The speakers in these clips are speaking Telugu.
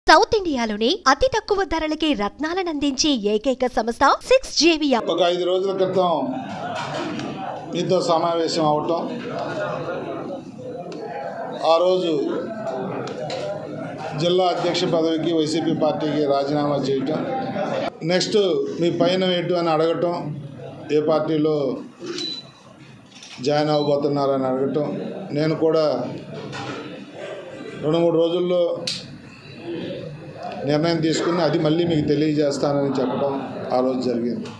సౌత్ ఇండియాలోనే అతి తక్కువ ధరలకి రత్నాలనందించే ఏకైక సంస్థ సిక్స్ జేవియా ఒక ఐదు రోజుల క్రితం మీతో సమావేశం అవటం ఆ రోజు జిల్లా అధ్యక్ష పదవికి వైసీపీ పార్టీకి రాజీనామా చేయటం నెక్స్ట్ మీ పైన ఏంటి అని అడగటం ఏ పార్టీలో జాయిన్ అవ్వబోతున్నారని అడగటం నేను కూడా రెండు మూడు రోజుల్లో నిర్ణయం తీసుకుని అది మళ్ళీ మీకు తెలియజేస్తానని చెప్పడం ఆ రోజు జరిగింది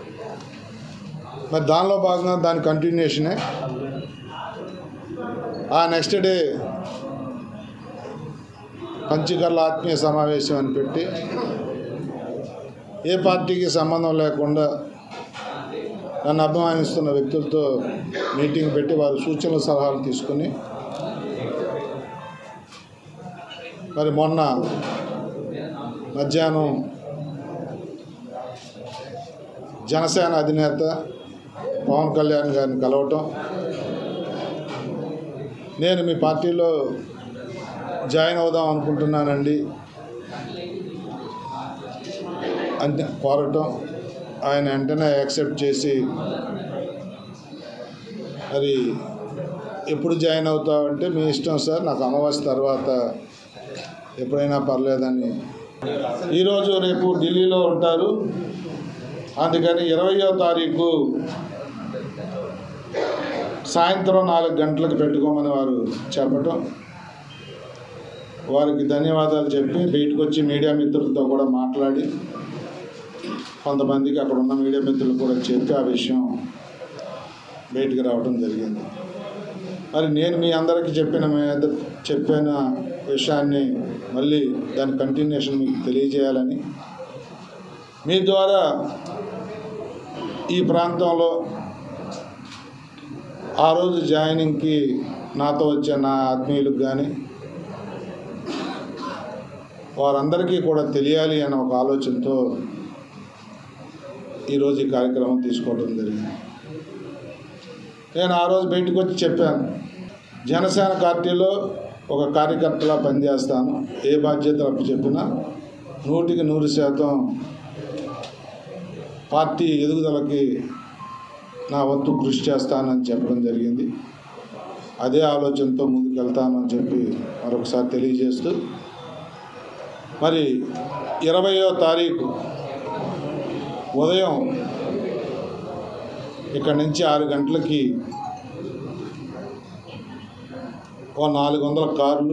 మరి దానిలో భాగంగా దాని కంటిన్యూషనే ఆ నెక్స్ట్ డే పంచకర్ల ఆత్మీయ సమావేశం అని పెట్టి ఏ పార్టీకి సంబంధం లేకుండా నన్ను అభిమానిస్తున్న వ్యక్తులతో మీటింగ్ పెట్టి వారి సూచనలు సలహాలు తీసుకుని మరి మొన్న మధ్యాహ్నం జనసేన అధినేత పవన్ కళ్యాణ్ గారిని కలవటం నేను మీ పార్టీలో జాయిన్ అవుదాం అనుకుంటున్నానండి అని కోరటం ఆయన వెంటనే యాక్సెప్ట్ చేసి మరి ఎప్పుడు జాయిన్ అవుతావంటే మీ ఇష్టం సార్ నాకు అమావాస్య తర్వాత ఎప్పుడైనా పర్లేదని ఈరోజు రేపు ఢిల్లీలో ఉంటారు అందుకని ఇరవయో తారీఖు సాయంత్రం నాలుగు గంటలకు పెట్టుకోమని వారు చెప్పటం వారికి ధన్యవాదాలు చెప్పి బయటకు వచ్చి మీడియా మిత్రులతో కూడా మాట్లాడి కొంతమందికి అక్కడ ఉన్న మీడియా మిత్రులు కూడా చెప్పి ఆ విషయం బయటికి రావడం జరిగింది మరి నేను మీ అందరికీ చెప్పిన మీద చెప్పిన విషయాన్ని మళ్ళీ దాని కంటిన్యూషన్ మీకు తెలియజేయాలని మీ ద్వారా ఈ ప్రాంతంలో ఆ రోజు జాయినింగ్కి నాతో వచ్చే నా ఆత్మీయులకు కానీ వారందరికీ కూడా తెలియాలి అనే ఒక ఆలోచనతో ఈరోజు ఈ కార్యక్రమం తీసుకోవడం జరిగింది నేను ఆ రోజు బయటకు వచ్చి చెప్పాను జనసేన పార్టీలో ఒక కార్యకర్తలా పనిచేస్తాను ఏ బాధ్యత అప్పు చెప్పినా నూటికి నూరు శాతం పార్టీ ఎదుగుదలకి నా వంతు కృషి చేస్తానని చెప్పడం జరిగింది అదే ఆలోచనతో ముందుకెళ్తానని చెప్పి మరొకసారి తెలియజేస్తూ మరి ఇరవయో తారీఖు ఉదయం ఇక్కడ నుంచి ఆరు గంటలకి ఓ నాలుగు వందల కార్లు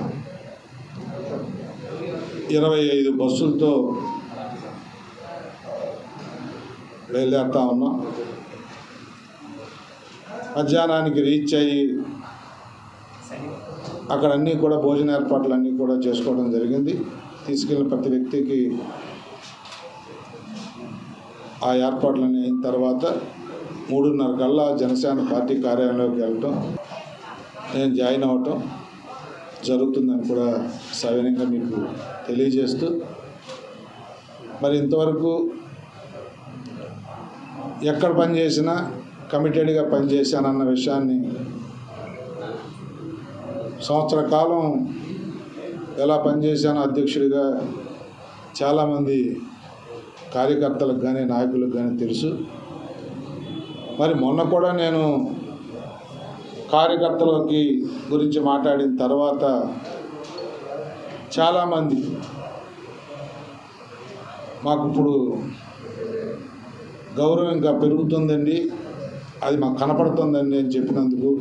ఇరవై ఐదు బస్సులతో బయలుదేరుతా ఉన్నాం మధ్యాహ్నానికి రీచ్ అయ్యి అక్కడ అన్నీ కూడా భోజన ఏర్పాట్లు అన్నీ కూడా చేసుకోవడం జరిగింది తీసుకెళ్ళిన ప్రతి వ్యక్తికి ఆ ఏర్పాట్లన్నీ అయిన తర్వాత మూడున్నర కల్లా జనసేన పార్టీ కార్యాలయంలోకి వెళ్ళటం నేను జాయిన్ అవ్వటం జరుగుతుందని కూడా సవినయంగా మీకు తెలియజేస్తూ మరి ఇంతవరకు ఎక్కడ పని చేసినా కమిటెడ్గా పనిచేశానన్న విషయాన్ని సంవత్సర కాలం ఎలా పనిచేశానో అధ్యక్షుడిగా చాలామంది కార్యకర్తలకు కానీ నాయకులకు కానీ తెలుసు మరి మొన్న కూడా నేను కార్యకర్తలకి గురించి మాట్లాడిన తర్వాత చాలామంది మాకు ఇప్పుడు గౌరవం ఇంకా పెరుగుతుందండి అది మాకు కనపడుతుందండి అని చెప్పినందుకు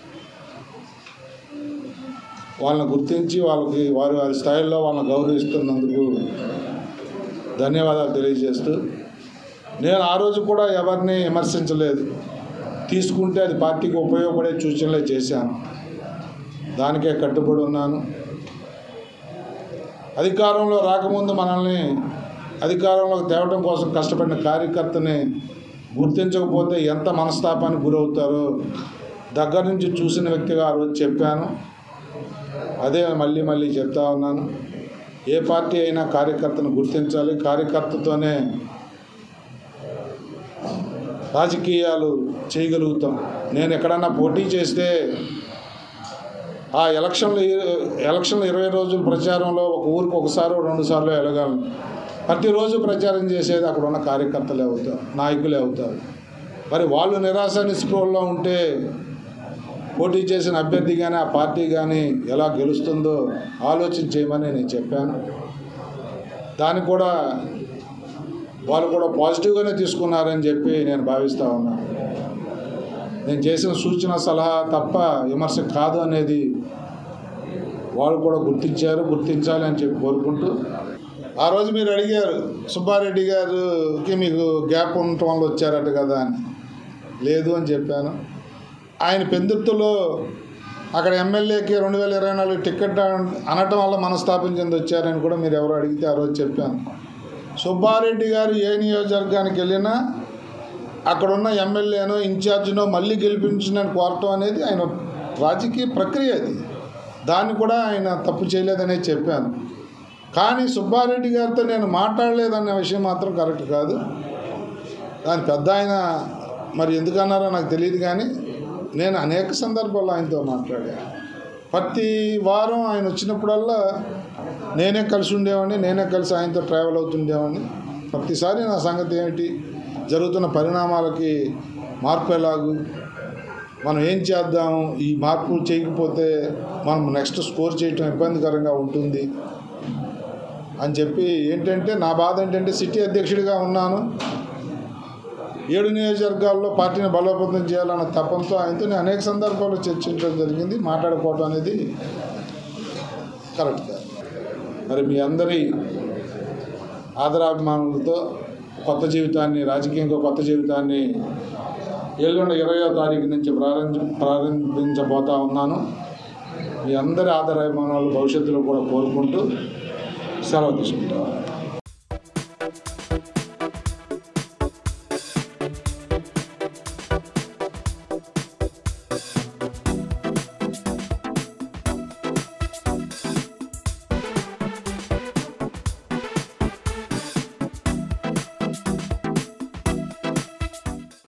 వాళ్ళని గుర్తించి వాళ్ళకి వారి వారి స్థాయిలో వాళ్ళని గౌరవిస్తున్నందుకు ధన్యవాదాలు తెలియజేస్తూ నేను ఆ రోజు కూడా ఎవరిని విమర్శించలేదు తీసుకుంటే అది పార్టీకి ఉపయోగపడే సూచనలే చేశాను దానికే కట్టుబడి ఉన్నాను అధికారంలో రాకముందు మనల్ని అధికారంలోకి తేవడం కోసం కష్టపడిన కార్యకర్తని గుర్తించకపోతే ఎంత మనస్తాపానికి గురవుతారో దగ్గర నుంచి చూసిన వ్యక్తిగా ఆ రోజు చెప్పాను అదే మళ్ళీ మళ్ళీ చెప్తా ఉన్నాను ఏ పార్టీ అయినా కార్యకర్తను గుర్తించాలి కార్యకర్తతోనే రాజకీయాలు చేయగలుగుతాం నేను ఎక్కడన్నా పోటీ చేస్తే ఆ ఎలక్షన్లు ఎలక్షన్లు ఇరవై రోజుల ప్రచారంలో ఒక ఊరికి ఒకసారి రెండు సార్లు వెళ్ళగలను ప్రతిరోజు ప్రచారం చేసేది అక్కడ ఉన్న కార్యకర్తలే అవుతారు నాయకులే అవుతారు మరి వాళ్ళు నిరాశ నిస్పృహల్లో ఉంటే పోటీ చేసిన అభ్యర్థి కానీ ఆ పార్టీ కానీ ఎలా గెలుస్తుందో ఆలోచన చేయమని నేను చెప్పాను దాన్ని కూడా వాళ్ళు కూడా పాజిటివ్గానే తీసుకున్నారని చెప్పి నేను భావిస్తూ ఉన్నాను నేను చేసిన సూచన సలహా తప్ప విమర్శ కాదు అనేది వాళ్ళు కూడా గుర్తించారు గుర్తించాలి అని చెప్పి కోరుకుంటూ ఆ రోజు మీరు అడిగారు సుబ్బారెడ్డి గారికి మీకు గ్యాప్ ఉండటం వల్ల వచ్చారట కదా అని లేదు అని చెప్పాను ఆయన పెందుర్తిలో అక్కడ ఎమ్మెల్యేకి రెండు వేల ఇరవై నాలుగు టికెట్ అనటం వల్ల మనస్తాపం చెంది వచ్చారని కూడా మీరు ఎవరు అడిగితే ఆ రోజు చెప్పాను సుబ్బారెడ్డి గారు ఏ నియోజకవర్గానికి వెళ్ళినా అక్కడున్న ఎమ్మెల్యేనో ఇన్ఛార్జినో మళ్ళీ గెలిపించిందని కోరటం అనేది ఆయన రాజకీయ ప్రక్రియ అది దాన్ని కూడా ఆయన తప్పు చేయలేదనే చెప్పాను కానీ సుబ్బారెడ్డి గారితో నేను మాట్లాడలేదన్న విషయం మాత్రం కరెక్ట్ కాదు దాని పెద్ద ఆయన మరి ఎందుకన్నారో నాకు తెలియదు కానీ నేను అనేక సందర్భాల్లో ఆయనతో మాట్లాడాను ప్రతి వారం ఆయన వచ్చినప్పుడల్లా నేనే కలిసి ఉండేవాడిని నేనే కలిసి ఆయనతో ట్రావెల్ అవుతుండేవాడిని ప్రతిసారి నా సంగతి ఏమిటి జరుగుతున్న పరిణామాలకి మార్పు ఎలాగు మనం ఏం చేద్దాం ఈ మార్పులు చేయకపోతే మనం నెక్స్ట్ స్కోర్ చేయటం ఇబ్బందికరంగా ఉంటుంది అని చెప్పి ఏంటంటే నా బాధ ఏంటంటే సిటీ అధ్యక్షుడిగా ఉన్నాను ఏడు నియోజకవర్గాల్లో పార్టీని బలోపేతం చేయాలన్న తపంతో ఆయనతో నేను అనేక సందర్భాల్లో చర్చించడం జరిగింది మాట్లాడుకోవటం అనేది కరెక్ట్ కాదు మరి మీ అందరి ఆదరాభిమానులతో కొత్త జీవితాన్ని రాజకీయంగా కొత్త జీవితాన్ని ఎల్లుండి ఇరవయో తారీఖు నుంచి ప్రారంభ ప్రారంభించబోతా ఉన్నాను మీ అందరి ఆదరాభిమానాలు భవిష్యత్తులో కూడా కోరుకుంటూ సెలవు తీసుకుంటాను